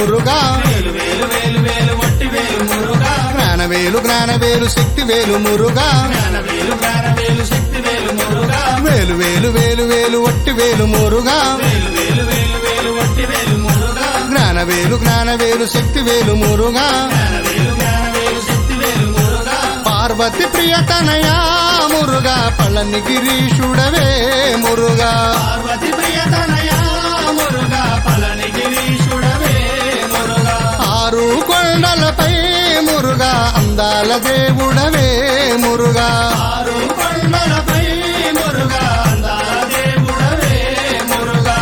మురుగా వేలు వేలు వేలు వేలు వట్టి వేలు మురుగా జ్ఞానవేలు జ్ఞానవేలు శక్తి వేలు మురుగా జ్ఞాన వేలు జ్ఞాన వేలు శక్తి వేలు మురుగా వేలు వేలు వేలు వేలు వట్టి వేలు మురుగా వేలు వేలు వేలు వేలు వట్టి వేలు మురుగా జ్ఞానవేలు జ్ఞానవేలు శక్తి వేలు మురుగా జ్ఞాన వేలు జ్ఞాన వేలు శక్తి వేలు మురుగా పార్వతి ప్రియతనయా మురుగా పళని గిరీషుడవే మురుగా పార్వతి ప్రియతనయా మురుగా పళని గిరీశుడవే మురుగా ఆరు కొండలపై మురుగా అందాల దేవుడవే మురుగా ఆరు కొండలపై మురుగా అందాల దేవుడవే మురుగా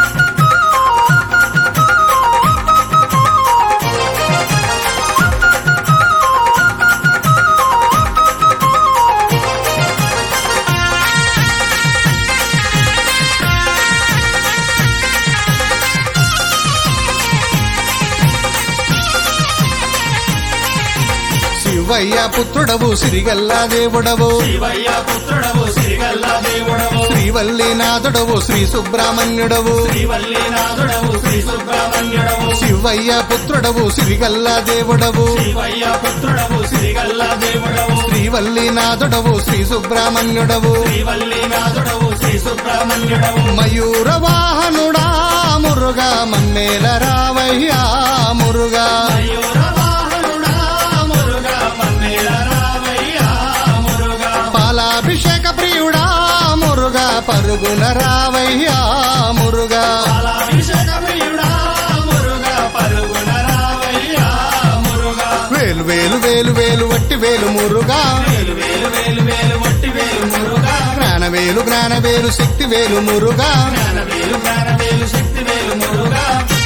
శివయ్య పుత్రుడవు సిరిగల్లా దేవుడవు శివయ్య పుత్రుడవు శ్రీగల్లా దేవుడవు శ్రీవల్లినాథుడవు శ్రీ సుబ్రహ్మణ్యుడవు శ్రీవల్లినాథుడవు శ్రీ సుబ్రహ్మణ్యుడవు శివయ్య పుత్రుడవు సిరిగల్లా దేవుడవు శివయ్య పుత్రుడవు శ్రీగల్లా దేవుడవు శ్రీవల్లినాథుడవు శ్రీ సుబ్రహ్మణ్యుడవు శ్రీవల్లినాథుడవు శ్రీ సుబ్రహ్మణ్యుడవు మయూర వాహనుడా మురుగా మమ్మేల రావయ్యా మురుగా మయూర వాహనుడా మురుగా మమ్మేల రావయ్యా మురుగా పాలాభిషేక ప్రియుడా మురుగా పరుగున రావయ్యా మురుగా పాలాభిషేక ప్రియుడా మురుగా పరుగున రావయ్యా మురుగా వేలు వేలు వేలు వేలు వట్టి వేలు మురుగా వేలు వేలు వేలు వేలు వట్టి వేలు మురుగా జ్ఞానవేలు జ్ఞానవేలు శక్తి వేలు మురుగా జ్ఞాన వేలు జ్ఞాన వేలు శక్తి వేలు మురుగా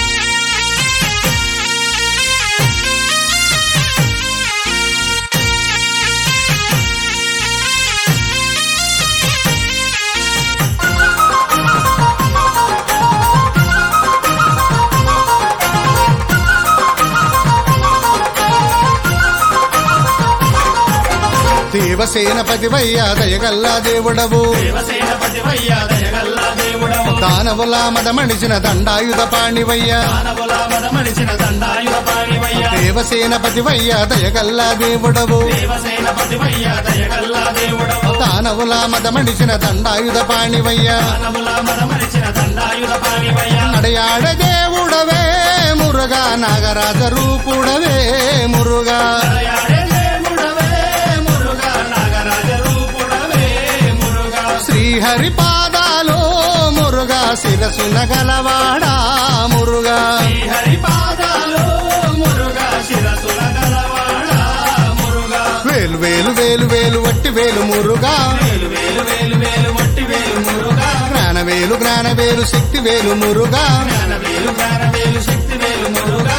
దేవసేనపతివయ్యా దయగల్లా దేవుడవు దేవసేనపతివయ్యా దయగల్లా దేవుడవు దానవుల మదమణిచిన దండాయుధ పాణివయ్యా దానవుల మదమనిచిన దండాయుధ పాణివయ్యా దేవసేనపతివయ్యా దయగల్లా దేవుడవు దేవసేనపతివయ్యా దయగల్లా దేవుడవు దానవుల మదమణిచిన దండాయుధ పాణివయ్యా దానవుల మదమనిచిన దండాయుధ పాణివయ్యా నడయాడ దేవుడవే మురుగా నాగరాజ రూపుడవే మురుగా దయాడే దేవుడవే మురుగా నాగరాజ రూపుడవే మురుగా శ్రీహరి పాదాలో మురుగా శిరసున గలవాడా మురుగా శ్రీహరి పాదాలు మురుగా శిరసుల గలవాడా మురుగా వేలు వేలు వేలు వేలు వట్టి వేలు మురుగా వేలు వేలు వేలు వేలు వట్టి వేలు మురుగా జ్ఞానవేలు జ్ఞానవేలు శక్తి వేలు మురుగా జ్ఞాన వేలు జ్ఞాన వేలు శక్తి వేలు మురుగా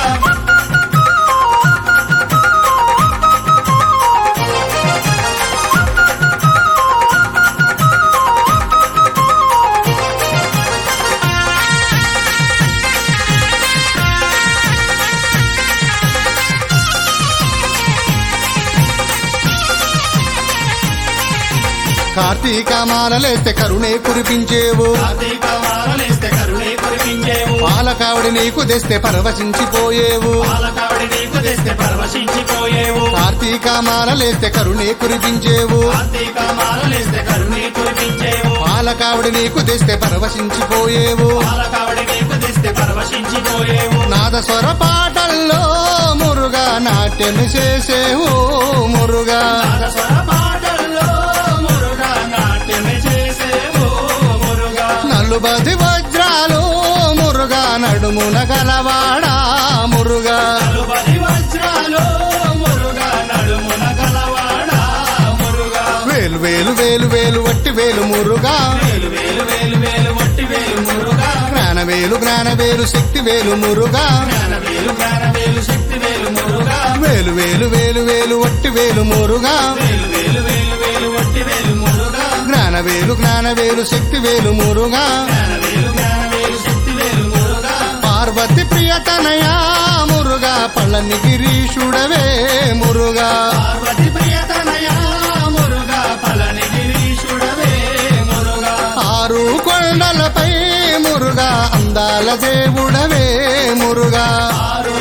కార్తీక మాలలేస్తే కరుణే కురిపించేవు కార్తీక మాలలేస్తే కరుణే కురిపించేవు పాలకావిడి నీకు తెస్తే పరవశించిపోయేవు పాలకావిడి నీకు తెస్తే పరవశించిపోయేవు కార్తీక మాలలేస్తే కరుణే కురిపించేవు కార్తీక మాలలేస్తే కరుణే కురిపించేవు పాలకావిడి నీకు తెస్తే పరవశించిపోయేవు పాలకావిడి నీకు తెస్తే పరవశించిపోయేవు నాద స్వర పాటల్లో మురుగా నాట్యం చేసేవు మురుగా నాదస్వర పాటల్లో మురుగా నాట్యమే చేసేవు మురుగా నలుబది వజ్రాలు మురుగా నడుమున గలవాడా మురుగా నలుబది వజ్రాలు మురుగా నడుమున గలవాడా మురుగా వేలు వేలు వేలు వేలు వట్టి వేలు మురుగా వేలు వేలు వేలు వేలు వట్టి వేలు మురుగా జ్ఞానవేలు జ్ఞానవేలు శక్తి వేలు మురుగా జ్ఞాన వేలు జ్ఞాన వేలు శక్తి వేలు మురుగా వేలు వేలు వేలు వేలు వట్టి వేలు మురుగా వేలు వేలు వేలు వేలు వట్టి వేలు మురుగా జ్ఞానవేలు జ్ఞానవేలు శక్తి వేలు మురుగా జ్ఞాన వేలు జ్ఞాన వేలు శక్తి వేలు మురుగా పార్వతి ప్రియతనయా మురుగా పళని గిరీషుడవే మురుగా పార్వతి ప్రియతనయా మురుగా పళని గిరీశుడవే మురుగా ఆరు కొండలపై మురుగా అందాల కలల దేవుడవే మురుగా ఆరు